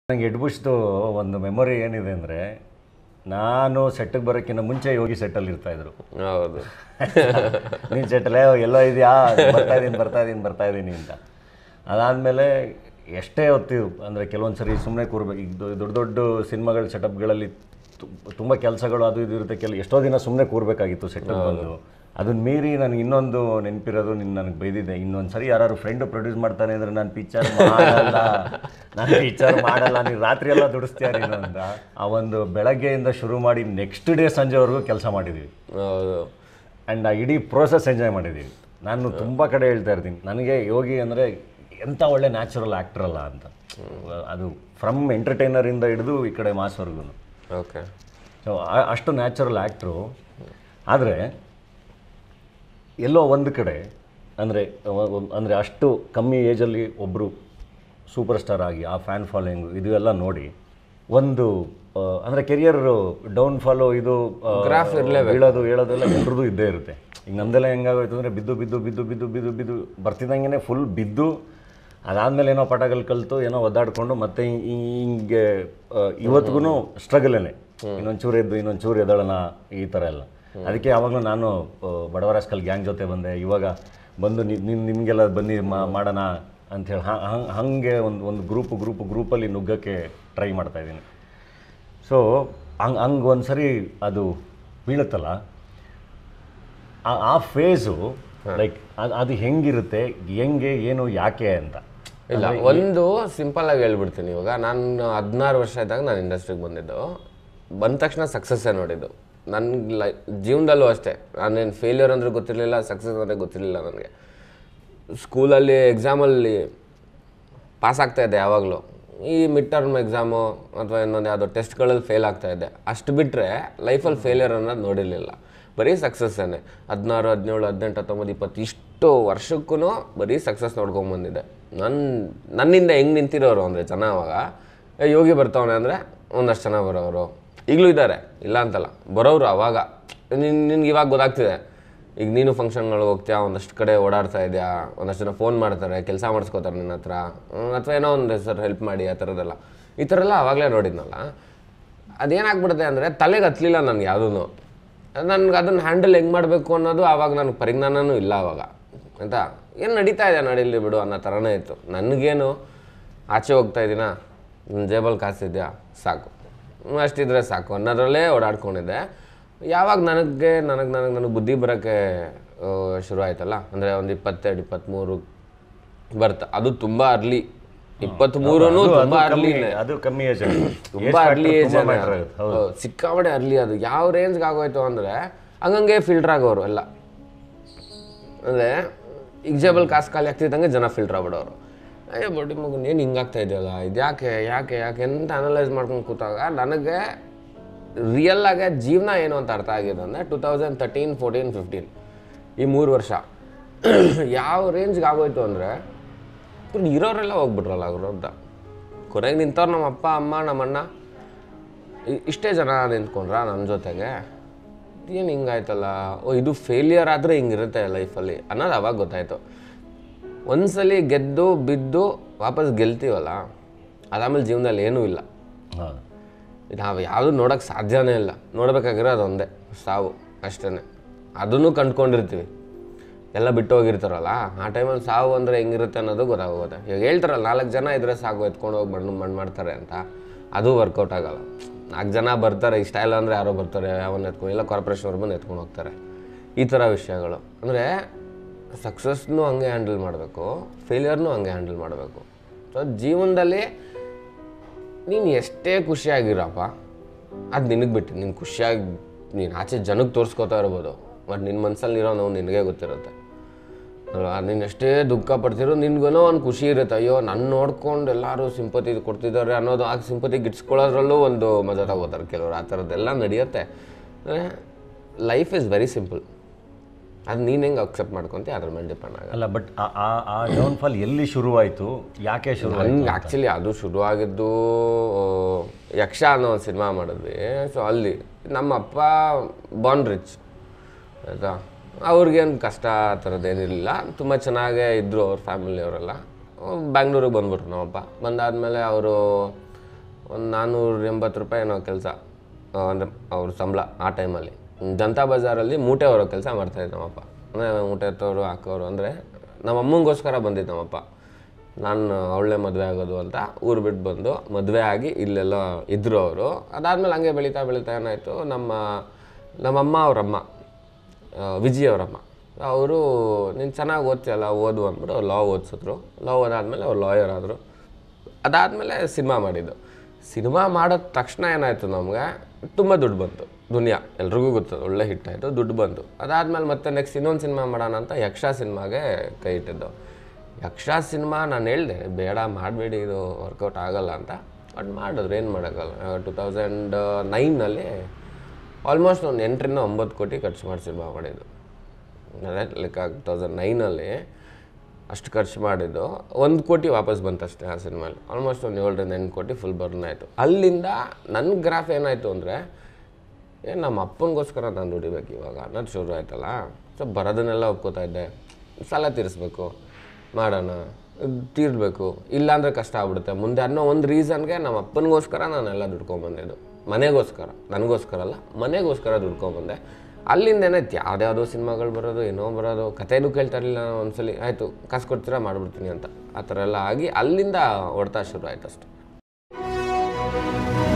ನನಗೆ ಎಡ್ಬುಷ್ದು ಒಂದು ಮೆಮೊರಿ ಏನಿದೆ ಅಂದರೆ ನಾನು ಸೆಟ್ಟಿಗೆ ಬರೋಕ್ಕಿಂತ ಮುಂಚೆ ಯೋಗಿ ಸೆಟ್ಟಲ್ಲಿ ಇರ್ತಾಯಿದ್ರು ಹೌದು ನೀನು ಸೆಟ್ಟಲ್ಲೇ ಎಲ್ಲೋ ಇದೆಯಾ ಬರ್ತಾ ಇದ್ದೀನಿ ಬರ್ತಾ ಇದ್ದೀನಿ ಬರ್ತಾ ಇದ್ದೀನಿ ಅಂತ ಅದಾದಮೇಲೆ ಎಷ್ಟೇ ಹೊತ್ತು ಅಂದರೆ ಕೆಲವೊಂದು ಸರಿ ಸುಮ್ಮನೆ ಕೂರ್ಬೇಕು ಈಗ ದೊ- ದೊಡ್ಡ ದೊಡ್ಡ ಸಿನಿಮಾಗಳ ಸೆಟಪ್ಗಳಲ್ಲಿ ತುಂಬ ಕೆಲಸಗಳು ಅದು ಇದು ಇರುತ್ತೆ ಕೆಲ ಎಷ್ಟೋ ದಿನ ಸುಮ್ಮನೆ ಕೂರಬೇಕಾಗಿತ್ತು ಸೆಟಪ್ ಬಂದು ಅದನ್ನ ಮೀರಿ ನನಗೆ ಇನ್ನೊಂದು ನೆನಪಿರೋದು ನಿನ್ನ ನನಗೆ ಬೈದಿದ್ದೆ ಇನ್ನೊಂದು ಸರಿ ಯಾರು ಫ್ರೆಂಡು ಪ್ರೊಡ್ಯೂಸ್ ಮಾಡ್ತಾನೆ ಅಂದರೆ ನಾನು ಪಿಕ್ಚರ್ ಮಾಡಲ್ಲ ನಾನು ಪಿಕ್ಚರ್ ಮಾಡಲ್ಲ ನೀನು ರಾತ್ರಿ ಎಲ್ಲ ದುಡಿಸ್ತೀಯ ನೀನು ಅಂತ ಆ ಒಂದು ಬೆಳಗ್ಗೆಯಿಂದ ಶುರು ಮಾಡಿ ನೆಕ್ಸ್ಟ್ ಡೇ ಸಂಜೆವರೆಗೂ ಕೆಲಸ ಮಾಡಿದ್ವಿ ಹೌದು ಆ್ಯಂಡ್ ಆ ಇಡೀ ಪ್ರೋಸೆಸ್ ಎಂಜಾಯ್ ಮಾಡಿದ್ದೀವಿ ನಾನು ತುಂಬ ಕಡೆ ಹೇಳ್ತಾ ಇರ್ತೀನಿ ನನಗೆ ಯೋಗಿ ಅಂದರೆ ಎಂಥ ಒಳ್ಳೆ ನ್ಯಾಚುರಲ್ ಆ್ಯಕ್ಟರ್ ಅಲ್ಲ ಅಂತ ಅದು ಫ್ರಮ್ ಎಂಟರ್ಟೈನರಿಂದ ಹಿಡಿದು ಈ ಕಡೆ ಮಾಸ್ವರೆಗೂ ಓಕೆ ಸೊ ಅಷ್ಟು ನ್ಯಾಚುರಲ್ ಆ್ಯಕ್ಟ್ರು ಆದರೆ ಎಲ್ಲೋ ಒಂದು ಕಡೆ ಅಂದರೆ ಅಂದರೆ ಅಷ್ಟು ಕಮ್ಮಿ ಏಜಲ್ಲಿ ಒಬ್ಬರು ಸೂಪರ್ ಸ್ಟಾರ್ ಆಗಿ ಆ ಫ್ಯಾನ್ ಫಾಲೋಯಿಂಗ್ ಇದು ಎಲ್ಲ ನೋಡಿ ಒಂದು ಅಂದರೆ ಕೆರಿಯರ್ ಡೌನ್ ಫಾಲೋ ಇದು ಆ, Graph ಇರ್ಲೇಬೇಕು. ಬೀಳೋದು ಹೇಳೋದೆಲ್ಲ ಎಲ್ರದ್ದು ಇದ್ದೇ ಇರುತ್ತೆ ಈಗ ನಮ್ದೆಲ್ಲ ಹೆಂಗಾಗೋಯ್ತು ಅಂದರೆ ಬಿದ್ದು ಬಿದ್ದು ಬಿದ್ದು ಬಿದ್ದು ಬಿದ್ದು ಬಿದ್ದು ಬರ್ತಿದ್ದಂಗೆ ಫುಲ್ ಬಿದ್ದು ಅದಾದಮೇಲೆ ಏನೋ ಪಟಗಳು ಕಲಿತು ಏನೋ ಒದ್ದಾಡ್ಕೊಂಡು ಮತ್ತೆ ಹಿ- ಹಿ- ಹಿಂಗೆ ಇವತ್ತಿಗೂ ಸ್ಟ್ರಗಲೇನೆ ಇನ್ನೊಂದು ಚೂರು ಎದ್ದು ಇನ್ನೊಂದು ಚೂರು ಎದ್ದೋಳಣ ಈ ಥರ ಎಲ್ಲ ಅದಕ್ಕೆ ಯಾವಾಗಲೂ ನಾನು ಬಡವರಾಸ್ಕಲ್ ಗ್ಯಾಂಗ್ ಜೊತೆ ಬಂದೆ ಇವಾಗ ಬಂದು ನಿಮ್ ನಿಮಗೆಲ್ಲ ಬನ್ನಿ ಮಾ- ಮಾಡೋಣ ಅಂಥೇಳಿ ಹಾಗೆ ಒಂದು ಒಂದು ಗ್ರೂಪ್ ಗ್ರೂಪ್ ಗ್ರೂಪಲ್ಲಿ ನುಗ್ಗಕ್ಕೆ ಟ್ರೈ ಮಾಡ್ತಾ ಇದ್ದೀನಿ ಸೊ ಹಂಗೆ ಹಂಗೆ ಒಂದು ಸರಿ ಅದು ಬೀಳುತ್ತಲ್ಲ ಆ- ಆ ಫೇಸು ಲೈಕ್ ಅದು ಹೆಂಗಿರುತ್ತೆ ಹೆಂಗೆ ಏನು ಯಾಕೆ ಅಂತ ಇಲ್ಲ ಒಂದು ಸಿಂಪಲ್ ಆಗಿ ಹೇಳ್ಬಿಡ್ತೀನಿ ಇವಾಗ ನಾನು ಹದಿನಾರು ವರ್ಷ ಇದ್ದಾಗ ನಾನು ಇಂಡಸ್ಟ್ರಿಗೆ ಬಂದಿದ್ದು ಬಂದ ತಕ್ಷಣ ಸಕ್ಸಸ್ಸೇ ನೋಡಿದ್ದು ನನ್ನ ಲೈ ಜೀವನದಲ್ಲೂ ಅಷ್ಟೇ ನಾನೇನು ಫೇಲ್ಯೂರ್ ಅಂದ್ರೆ ಗೊತ್ತಿರಲಿಲ್ಲ ಸಕ್ಸಸ್ ಅಂದರೆ ಗೊತ್ತಿರಲಿಲ್ಲ ನನಗೆ ಸ್ಕೂಲಲ್ಲಿ ಎಕ್ಸಾಮಲ್ಲಿ ಪಾಸ್ ಆಗ್ತಾ ಇದ್ದೆ ಯಾವಾಗಲೂ ಈ ಮಿಡ್ ಟರ್ಮ್ ಎಕ್ಸಾಮು ಅಥವಾ ಇನ್ನೊಂದು ಯಾವುದೋ ಟೆಸ್ಟ್ಗಳಲ್ಲಿ ಫೇಲ್ ಆಗ್ತಾ ಇದ್ದೆ ಅಷ್ಟು ಬಿಟ್ಟರೆ ಲೈಫಲ್ಲಿ ಫೇಲಿಯರ್ ಅನ್ನೋದು ನೋಡಿರಲಿಲ್ಲ ಬರೀ ಸಕ್ಸಸ್ಸೇನೆ ಹದಿನಾರು ಹದಿನೇಳು ಹದಿನೆಂಟು ಹತ್ತೊಂಬತ್ತು ಇಪ್ಪತ್ತು ಇಷ್ಟು ವರ್ಷಕ್ಕೂ ಬರೀ ಸಕ್ಸಸ್ ನೋಡ್ಕೊಂಬಂದಿದ್ದೆ ನನ್ನ ನನ್ನಿಂದ ಹೆಂಗೆ ನಿಂತಿರೋರು ಅಂದರೆ ಜನ ಅವಾಗ ಏ, ಯೋಗಿ ಬರ್ತಾವನೆ ಅಂದರೆ ಒಂದಷ್ಟು ಜನ ಬರೋರು ಈಗಲೂ ಇದ್ದಾರೆ ಇಲ್ಲ ಅಂತಲ್ಲ ಬರೋರು ಅವಾಗ ನಿನ್ ನಿನ್ಗೆ ಇವಾಗ ಗೊತ್ತಾಗ್ತಿದೆ ಈಗ ನೀನು ಫಂಕ್ಷನ್ಗಳಿಗೆ ಹೋಗ್ತೀಯಾ ಒಂದಷ್ಟು ಕಡೆ ಓಡಾಡ್ತಾ ಇದೆಯಾ ಒಂದಷ್ಟು ಜನ ಫೋನ್ ಮಾಡ್ತಾರೆ ಕೆಲಸ ಮಾಡಿಸ್ಕೋತಾರೆ ನಿನ್ನ ಹತ್ರ ಅಥವಾ ಏನೋ ಒಂದು ಸರ್ ಹೆಲ್ಪ್ ಮಾಡಿ ಆ ಥರದ್ದೆಲ್ಲ ಈ ಥರ ಎಲ್ಲ ಆವಾಗಲೇ ನೋಡಿದ್ನಲ್ಲ ಅದೇನಾಗ್ಬಿಡುತ್ತೆ ಅಂದರೆ ತಲೆಗೆ ಹತ್ತಲಿಲ್ಲ ನನಗೆ ಯಾವುದೂ ನನಗೆ ಅದನ್ನು ಹ್ಯಾಂಡಲ್ ಹೆಂಗೆ ಮಾಡಬೇಕು ಅನ್ನೋದು ಆವಾಗ ನನಗೆ ಪರಿಜ್ಞಾನನೂ ಇಲ್ಲ ಆವಾಗ ಆಯಿತಾ ಏನು ನಡೀತಾ ಇದೆ ನಡೀಲಿ ಬಿಡು ಅನ್ನೋ ಥರನೇ ಇತ್ತು ನನಗೇನು ಆಚೆ ಹೋಗ್ತಾ ಇದ್ದೀನಾ ನನ್ನ ಜೇಬಲ್ಲಿ ಕಾಸಿದ್ಯಾ ಸಾಕು ಹ್ಮ್, ಅಷ್ಟಿದ್ರೆ ಸಾಕು ಅನ್ನೋದ್ರಲ್ಲೇ ಓಡಾಡ್ಕೊಂಡಿದ್ದೆ ಯಾವಾಗ ನನಗೆ ನನಗೆ ನನಗೆ ನನಗೆ ಬುದ್ಧಿ ಬರೋಕ್ಕೆ ಆ, ಶುರು ಆಯ್ತಲ್ಲ ಅಂದರೆ ಒಂದು ಇಪ್ಪತ್ತೆರಡು ಇಪ್ಪತ್ತ್ಮೂರು ಬರ್ತ ಅದು ತುಂಬ ಅರ್ಲಿ ಇಪ್ಪತ್ತ್ಮೂರೂ ಅದು- ತುಂಬ ಅದು ಕಮ್ಮಿ- ಅರ್ಲಿನೇ ಅದು ಕಮ್ಮಿ ಏಜ್ ತುಂಬ ಅರ್ಲಿ ಏಜ್ ಸಿಕ್ಕಾಪಟ್ಟೆ ಅರ್ಲಿ ಅದು ಯಾವ ರೇಂಜ್ಗೆ ಆಗೋಯ್ತು ಅಂದರೆ ಹಂಗಂಗೆ ಫಿಲ್ಟರ್ ಆಗೋರು ಎಲ್ಲ ಅಂದರೆ ಎಕ್ಸಾಂಪಲ್ ಕಾಸು ಖಾಲಿ ಆಗ್ತಿದ್ದಂಗೆ ಜನ ಫಿಲ್ಟರ್ ಆಗ್ಬಿಡೋರು ಅಯ್ಯೋ ಬಡ್ಡಿ ಮಗನ ಏನು ಹಿಂಗಾಗ್ತಾ ಇದೆಯಲ್ಲ ಇದು ಯಾಕೆ ಯಾಕೆ ಯಾಕೆ ಅಂತ ಅನಲೈಸ್ ಮಾಡ್ಕೊಂಡು ಕೂತಾಗ ನನಗೆ ರಿಯಲ್ ಆಗಿ ಜೀವನ ಏನು ಅಂತ ಅರ್ಥ ಆಗಿದೆ ಅಂದರೆ two thousand thirteen fourteen fifteen ಈ ಮೂರು ವರ್ಷ ಯಾವ ರೇಂಜ್ಗೆ ಆಗೋಯ್ತು ಅಂದರೆ ಇರೋರೆಲ್ಲ ಹೋಗ್ಬಿಟ್ರಲ್ಲ ಅವರು ಅಂತ ಕೊನೆಗೆ ನಿಂತವ್ರು ನಮ್ಮ ಅಪ್ಪ ಅಮ್ಮ ನಮ್ಮ ಅಣ್ಣ ಇ- ಇಷ್ಟೇ ಜನ ನಿಂತ್ಕೊಂಡ್ರ ನನ್ನ ಜೊತೆಗೆ ಏನು ಹಿಂಗಾಯ್ತಲ್ಲ ಓ ಇದು ಫೇಲಿಯರ್ ಆದರೆ ಹಿಂಗಿರುತ್ತೆ ಲೈಫಲ್ಲಿ ಅನ್ನೋದು ಅವಾಗ ಗೊತ್ತಾಯ್ತು ಒಂದ್ಸಲಿ ಗೆದ್ದು ಬಿದ್ದು ವಾಪಸ್ ಗೆಲ್ತೀವಲ್ಲ ಅದಾದ್ಮೇಲೆ ಜೀವನದಲ್ಲಿ ಏನೂ ಇಲ್ಲ ಹೌದು ನಾವು ಯಾವುದು ನೋಡೋಕ್ಕೆ ಸಾಧ್ಯನೇ ಇಲ್ಲ ನೋಡ್ಬೇಕಾಗಿರೋ ಅದೊಂದೇ ಸಾವು ಅಷ್ಟೇ ಅದನ್ನು ಕಂಡ್ಕೊಂಡಿರ್ತೀವಿ ಎಲ್ಲ ಬಿಟ್ಟು ಹೋಗಿರ್ತಾರಲ್ಲ ಆ ಟೈಮಲ್ಲಿ ಸಾವು ಅಂದರೆ ಹೆಂಗಿರುತ್ತೆ ಅನ್ನೋದು ಗೊತ್ತಾಗೋಗುತ್ತೆ ಈಗ ಹೇಳ್ತಾರಲ್ಲ ನಾಲ್ಕು ಜನ ಇದ್ರೆ ಸಾಕು ಎತ್ಕೊಂಡು ಹೋಗಿ ಮಣ್ಣು ಮಣ್ಣು ಮಾಡ್ತಾರೆ ಅಂತ ಅದು ವರ್ಕೌಟ್ ಆಗಲ್ಲ ನಾಲ್ಕು ಜನ ಬರ್ತಾರೆ ಇಷ್ಟ ಇಲ್ಲ ಅಂದರೆ ಯಾರೋ ಬರ್ತಾರೆ ಯಾವನ್ನ ಎತ್ಕೊಂಡು ಇಲ್ಲ ಕಾರ್ಪೊರೇಷನ್ ಅವ್ರು ಬಂದು ಎತ್ಕೊಂಡು ಹೋಗ್ತಾರೆ ಈ ಥರ ವಿಷಯಗಳು ಅಂದರೆ ಸಕ್ಸಸ್ನೂ ಹಂಗೆ ಹ್ಯಾಂಡಲ್ ಮಾಡಬೇಕು ಫೇಲಿಯರ್ನೂ ಹಂಗೆ ಹ್ಯಾಂಡಲ್ ಮಾಡಬೇಕು ಸೊ ಜೀವನದಲ್ಲಿ ನೀನು ಎಷ್ಟೇ ಖುಷಿಯಾಗಿರಪ್ಪ ಅದು ನಿನಗೆ ಬಿಟ್ಟು ನೀನು ಖುಷಿಯಾಗಿ ನೀನು ಆಚೆ ಜನಕ್ಕೆ ತೋರಿಸ್ಕೋತಾ ಇರ್ಬೋದು ಬಟ್ ನಿನ್ನ ಮನಸ್ಸಲ್ಲಿ ಇರೋ ನೋವು ನಿನಗೆ ಗೊತ್ತಿರುತ್ತೆ ಅಲ್ವಾ ನೀನು ಎಷ್ಟೇ ದುಃಖ ಪಡ್ತಿರೋ ನಿನ್ಗೇನೋ ಒಂದು ಖುಷಿ ಇರುತ್ತೆ ಅಯ್ಯೋ ನನ್ನ ನೋಡ್ಕೊಂಡು ಎಲ್ಲರೂ ಸಿಂಪತಿ ಕೊಡ್ತಿದ್ದಾರೆ ಅನ್ನೋದು ಆ ಸಿಂಪತಿ ಗಿಟ್ಸ್ಕೊಳ್ಳೋದ್ರಲ್ಲೂ ಒಂದು ಮಜಾ ತಗೋತಾರೆ ಕೆಲವರು ಆ ಥರದ್ದೆಲ್ಲ ನಡೆಯುತ್ತೆ ಲೈಫ್ ಇಸ್ ವೆರಿ ಸಿಂಪಲ್ ಅದು ನೀನು ಹೆಂಗೆ ಅಕ್ಸೆಪ್ಟ್ ಮಾಡ್ಕೊತೀಯ ಅದ್ರ ಮೇಲೆ ಡಿಪೆಂಡ್ ಆಗುತ್ತೆ ಅಲ್ಲ ಬಟ್ ಆ ಡೌನ್ಫಾಲ್ ಎಲ್ಲಿ ಶುರುವಾಯಿತು ಯಾಕೆ ಶುರು ನನ್ಗೆ ಆ್ಯಕ್ಚುಲಿ ಅದು ಶುರುವಾಗಿದ್ದು ಆ, ಯಕ್ಷ ಅನ್ನೋ ಒಂದು ಸಿನಿಮಾ ಮಾಡಿದ್ವಿ ಸೊ ಅಲ್ಲಿ ನಮ್ಮ ಅಪ್ಪ ಬಾನ್ ರಿಚ್ ಆಯಿತಾ ಅವ್ರಿಗೇನು ಕಷ್ಟ ಆ ಥರದ್ದು ಏನಿರಲಿಲ್ಲ ತುಂಬ ಚೆನ್ನಾಗೇ ಇದ್ದರು ಅವ್ರ ಫ್ಯಾಮಿಲಿಯವರೆಲ್ಲ ಬ್ಯಾಂಗ್ಳೂರಿಗೆ ಬಂದ್ಬಿಟ್ರು ನಮ್ಮಪ್ಪ ಬಂದಾದಮೇಲೆ ಅವರು ಒಂದು ನಾನ್ನೂರ ಎಂಬತ್ತು ರೂಪಾಯಿ ಏನೋ ಕೆಲಸ ಅಂದರೆ ಅವ್ರ ಸಂಬಳ ಆ ಟೈಮಲ್ಲಿ ಜನತಾ ಬಜಾರಲ್ಲಿ ಮೂಟೆ ಹೊರೋ ಕೆಲಸ ಮಾಡ್ತಾಯಿದ್ದೆ ನಮ್ಮಪ್ಪ ಅಂದರೆ ಮೂಟೆ ಎತ್ತೋರು ಹಾಕೋರು ಅಂದರೆ ನಮ್ಮ ಅಮ್ಮಂಗೋಸ್ಕರ ಬಂದಿದ್ದು ನಮ್ಮಪ್ಪ ನಾನು ಅವಳೇ ಮದುವೆ ಆಗೋದು ಅಂತ ಊರು ಬಿಟ್ಟು ಬಂದು ಮದುವೆ ಆಗಿ ಇಲ್ಲೆಲ್ಲ ಇದ್ದರು ಅವರು ಅದಾದಮೇಲೆ ಹಂಗೆ ಬೆಳೀತಾ ಬೆಳೀತಾ ಏನಾಯಿತು ನಮ್ಮ ನಮ್ಮಮ್ಮ ಅವರಮ್ಮ ಆ, ವಿಜಿ ಅವರಮ್ಮ ಅವರು ನೀನು ಚೆನ್ನಾಗಿ ಓದ್ತಿಯಲ್ಲ ಓದು ಅಂದ್ಬಿಟ್ಟು ಅವ್ರು ಲಾ ಓದಿಸಿದ್ರು ಲಾ ಓದಾದ್ಮೇಲೆ ಅವ್ರು ಲಾಯರ್ ಆದರು ಅದಾದಮೇಲೆ ಸಿನಿಮಾ ಮಾಡಿದ್ದು ಸಿನಿಮಾ ಮಾಡಿದ ತಕ್ಷಣ ಏನಾಯಿತು ನಮಗೆ ತುಂಬ ದುಡ್ಡು ಬಂತು ದುನಿಯಾ ಎಲ್ರಿಗೂ ಗೊತ್ತು ಒಳ್ಳೆ ಹಿಟ್ ಆಯಿತು ದುಡ್ಡು ಬಂತು ಅದಾದಮೇಲೆ ಮತ್ತೆ ನೆಕ್ಸ್ಟ್ ಇನ್ನೊಂದು ಸಿನಿಮಾ ಮಾಡೋಣ ಅಂತ ಯಕ್ಷ ಸಿನಿಮಾಗೆ ಕೈ ಇಟ್ಟಿದ್ದು ಯಕ್ಷ ಸಿನಿಮಾ ನಾನು ಹೇಳಿದೆ ಬೇಡ ಮಾಡಬೇಡಿ ಇದು ವರ್ಕೌಟ್ ಆಗಲ್ಲ ಅಂತ ಬಟ್ ಮಾಡಿದ್ರು ಏನು ಮಾಡೋಕ್ಕಲ್ಲ ಟು ತೌಸಂಡ್ ನೈನಲ್ಲಿ ಆಲ್ಮೋಸ್ಟ್ ಒಂದು ಎಂಟರಿಂದ ಒಂಬತ್ತು ಕೋಟಿ ಖರ್ಚು ಮಾಡಿ ಸಿನಿಮಾ ಮಾಡಿದ್ದು ಅದೇ ಲೈಕ್ ಟು ತೌಸಂಡ್ ನೈನಲ್ಲಿ ಅಷ್ಟು ಖರ್ಚು ಮಾಡಿದ್ದು ಒಂದು ಕೋಟಿ ವಾಪಸ್ ಬಂತಷ್ಟೇ ಆ ಸಿನಿಮಾಲಿ ಆಲ್ಮೋಸ್ಟ್ ಒಂದು ಏಳರಿಂದ ಎಂಟು ಕೋಟಿ ಫುಲ್ ಬರ್ನ್ ಆಯಿತು ಅಲ್ಲಿಂದ ನನ್ನ ಗ್ರಾಫ್ ಏನಾಯಿತು ಅಂದರೆ ಏನು ನಮ್ಮ ಅಪ್ಪನಿಗೋಸ್ಕರ ನಾನು ದುಡಿಬೇಕು ಇವಾಗ ಅನ್ನೋದು ಶುರು ಆಯ್ತಲ್ಲ ಸೊ ಬರೋದನ್ನೆಲ್ಲ ಒಪ್ಕೋತಾ ಇದ್ದೆ ಸಾಲ ತೀರಿಸ್ಬೇಕು ಮಾಡೋಣ ತೀರ್ಬೇಕು ಇಲ್ಲಾಂದರೆ ಕಷ್ಟ ಆಗ್ಬಿಡುತ್ತೆ ಮುಂದೆ ಅನ್ನೋ ಒಂದು ರೀಸನ್ಗೆ ನಮ್ಮ ಅಪ್ಪನಿಗೋಸ್ಕರ ನಾನೆಲ್ಲ ದುಡ್ಕೊಂಬಂದಿದ್ದು ಮನೆಗೋಸ್ಕರ ನನಗೋಸ್ಕರ ಅಲ್ಲ ಮನೆಗೋಸ್ಕರ ದುಡ್ಕೊಂಬಂದೆ ಅಲ್ಲಿಂದ ಏನಾಯ್ತು ಯಾವ್ದ್ಯಾವುದೋ ಸಿನಿಮಾಗಳು ಬರೋದು ಏನೋ ಬರೋದು ಕಥೆನೂ ಕೇಳ್ತಾ ಇರಲಿಲ್ಲ ನಾನು ಒಂದ್ಸಲಿ ಆಯಿತು ಕಾಸು ಕೊಡ್ತೀರಾ ಮಾಡಿಬಿಡ್ತೀನಿ ಅಂತ ಆ ಥರ ಎಲ್ಲ ಆಗಿ ಅಲ್ಲಿಂದ ಹೊಡ್ತಾ ಶುರು ಆಯ್ತು ಅಷ್ಟೆ